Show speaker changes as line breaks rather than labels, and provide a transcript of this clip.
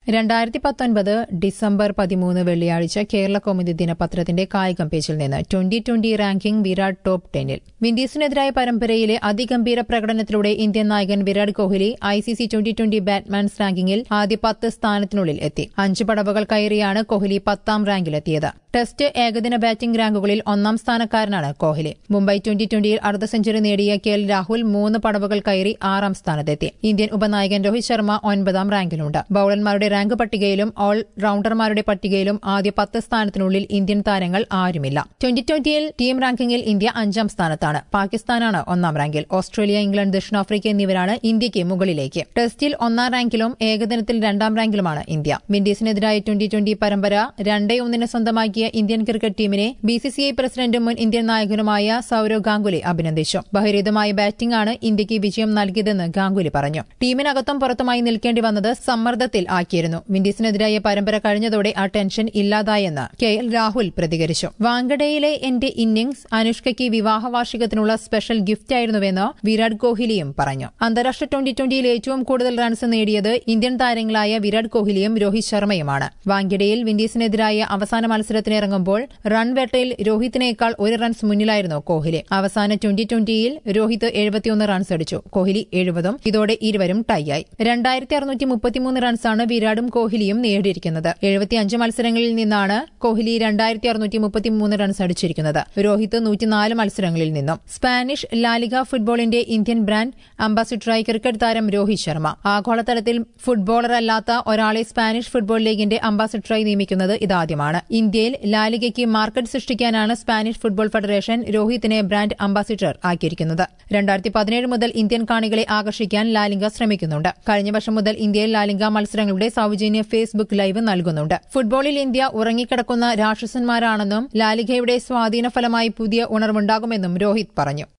രണ്ടായിരത്തി പത്തൊൻപത് ഡിസംബർ പതിമൂന്ന് വെള്ളിയാഴ്ച കേരള കൗമുദി ദിനപത്രത്തിന്റെ കായികം പേജിൽ നിന്ന് twenty twenty ranking Virat top ടെന്നിൽ വിൻഡീസിനെതിരായ പരമ്പരയിലെ അതിഗംഭീര പ്രകടനത്തിലൂടെ ഇന്ത്യൻ നായകൻ Virat Kohli I C C twenty twenty batsmen's റാങ്കിംഗിൽ ആദ്യ പത്ത് സ്ഥാനത്തിനുള്ളിൽ എത്തി അഞ്ച് പടവുകൾ കയറിയാണ് കോഹ്ലി പത്താം റാങ്കിലെത്തിയത് ടെസ്റ്റ് ഏകദിന ബാറ്റിംഗ് റാങ്കുകളിൽ ഒന്നാം സ്ഥാനക്കാരനാണ് കോഹ്ലി മുംബൈ ട്വന്റി ട്വന്റിയിൽ അർദ്ധ സെഞ്ചുറി നേടിയ കെ എൽ രാഹുൽ മൂന്ന് പടവുകൾ കയറി ആറാം സ്ഥാനത്തെത്തി ഇന്ത്യൻ ഉപനായകൻ രോഹിത് ശർമ്മ ഒൻപതാം റാങ്കിലുണ്ട് ബൌളർമാരുടെ റാങ്ക് പട്ടികയിലും ഓൾ റൌണ്ടർമാരുടെ പട്ടികയിലും ആദ്യ പത്ത് സ്ഥാനത്തിനുള്ളിൽ ഇന്ത്യൻ താരങ്ങൾ ആരുമില്ല ട്വന്റി ട്വന്റിയിൽ ടീം റാങ്കിംഗിൽ ഇന്ത്യ അഞ്ചാം സ്ഥാനത്താണ് പാകിസ്ഥാനാണ് ഒന്നാം റാങ്കിൽ ഓസ്ട്രേലിയ ഇംഗ്ലണ്ട് ദക്ഷിണാഫ്രിക്ക എന്നിവരാണ് ഇന്ത്യയ്ക്ക് മുകളിലേക്ക് ടെസ്റ്റിൽ ഒന്നാം റാങ്കിലും ഏകദിനത്തിൽ രണ്ടാം റാങ്കിലുമാണ് ഇന്ത്യ വിൻഡീസിനെതിരായ ട്വന്റി ട്വന്റി പരമ്പര രണ്ടേ ഒന്നിന് സ്വന്തമാക്കിയ ഇന്ത്യൻ ക്രിക്കറ്റ് ടീമിനെ ബിസിസിഐ പ്രസിഡന്റും മുൻ ഇന്ത്യൻ നായകനുമായ സൌരവ് ഗാംഗുലി അഭിനന്ദിച്ചു ബഹിരീതമായ ബാറ്റിംഗ് ആണ് ഇന്ത്യയ്ക്ക് വിജയം നൽകിയതെന്ന് ഗാംഗുലി പറഞ്ഞു ടീമിനകത്തും പുറത്തുമായി നിൽക്കേണ്ടി വന്നത് സമ്മർദ്ദത്തിൽ ആക്കിയിരുന്നു വിൻഡീസിനെതിരായ പരമ്പര കഴിഞ്ഞതോടെ ആ ടെൻഷൻ ഇല്ലാതായെന്ന് കെ എൽ രാഹുൽ പ്രതികരിച്ചു വാങ്കഡയിലെ എന്റെ ഇന്നിംഗ്സ് അനുഷ്കയ്ക്ക് വിവാഹ വാർഷികത്തിനുള്ള സ്പെഷ്യൽ ഗിഫ്റ്റായിരുന്നുവെന്ന് വിരാട് കോഹ്ലിയും പറഞ്ഞു അന്താരാഷ്ട്ര ട്വന്റി ട്വന്റിയിൽ ഏറ്റവും കൂടുതൽ റൺസ് നേടിയത് ഇന്ത്യൻ താരങ്ങളായ വിരാട് കോഹ്ലിയും രോഹിത് ശർമ്മയുമാണ് വാങ്കഡയിൽ വിൻഡീസിനെതിരായ അവസാന മത്സരത്തിനിറങ്ങുമ്പോൾ റൺ വേട്ടയിൽ രോഹിത്തിനേക്കാൾ ഒരു റൺസ് മുന്നിലായിരുന്നു കോഹ്ലി അവസാന ട്വന്റി ട്വന്റിയിൽ രോഹിത് എഴുപത്തിയൊന്ന് റൺസ് അടിച്ചു കോഹ്ലി എഴുപതും ഇതോടെ ഇരുവരും ടൈയായി രണ്ടായിരത്തി അറുന്നൂറ്റി മുപ്പത്തിമൂന്ന് റൺസാണ് വിരാടും കോഹ്ലിയും നേടിയിരിക്കുന്നത് എഴുപത്തിയഞ്ച് മത്സരങ്ങളിൽ നിന്നാണ് കോഹ്ലി രണ്ടായിരത്തി അറുന്നൂറ്റി മുപ്പത്തിമൂന്ന് റൺസ് അടിച്ചിരിക്കുന്നത് രോഹിത് നൂറ്റിനാല് മത്സരങ്ങളിൽ നിന്നും സ്പാനിഷ് ലാലിക ഫുട്ബോളിന്റെ ഇന്ത്യൻ ബ്രാൻഡ് അംബാസിഡറായി ക്രിക്കറ്റ് താരം രോഹിത് ശർമ്മ ആഗോളതലത്തിൽ ഫുട്ബോളറല്ലാത്ത ഒരാളെ സ്പാനിഷ് ഫുട്ബോൾ ലീഗിന്റെ അംബാസിഡറായി നിയമിക്കുന്നത് ഇതാദ്യമാണ് ഇന്ത്യയിൽ ലാലികയ്ക്ക് മാർക്കറ്റ് സൃഷ്ടിക്കാനാണ് സ്പാനിഷ് ഫുട്ബോൾ ഫെഡറേഷൻ രോഹിത്തിനെ ബ്രാൻഡ് അംബാസിഡർ ആക്കിയിരിക്കുന്നത് രണ്ടായിരത്തി പതിനേഴ് മുതൽ ഇന്ത്യൻ കാണികളെ ആകർഷിക്കാൻ ലാലിംഗ ശ്രമിക്കുന്നുണ്ട് കഴിഞ്ഞ വർഷം മുതൽ ഇന്ത്യയിൽ ലാലിംഗ മത്സരങ്ങളുടെ സൌജന്യ ഫേസ്ബുക്ക് ലൈവ് നൽകുന്നുണ്ട് ഫുട്ബോളിൽ ഇന്ത്യ ഉറങ്ങിക്കിടക്കുന്ന രാക്ഷസന്മാരാണെന്നും ലാലിഗയുടെ സ്വാധീന ഫലമായി പുതിയ ഉണർവുണ്ടാകുമെന്നും രോഹിത് പറഞ്ഞു